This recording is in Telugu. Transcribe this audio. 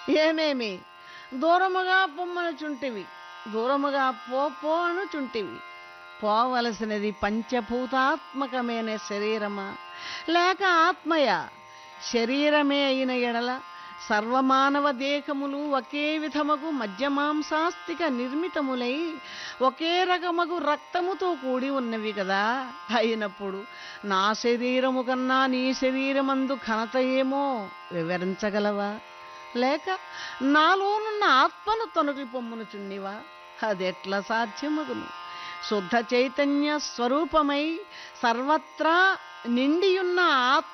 ఏమేమి దూరముగా పొమ్మనుచుంటివి దూరముగా పో పో అనుచుంటివి పోవలసినది పంచభూతాత్మకమైన శరీరమా లేక ఆత్మయ శరీరమే అయిన ఎడల సర్వమానవ దేహములు ఒకే విధమగు మధ్యమాంసాస్తిక నిర్మితములై ఒకే రకమగు రక్తముతో కూడి ఉన్నవి కదా అయినప్పుడు నా శరీరము కన్నా నీ శరీరమందు ఘనత ఏమో వివరించగలవా లేక నాలోనున్న ఆత్మను తొలగి పొమ్మును చున్నివా అదెట్లా సాధ్యమగును శుద్ధ చైతన్య స్వరూపమై సర్వత్రా నిండియున్న ఆత్మ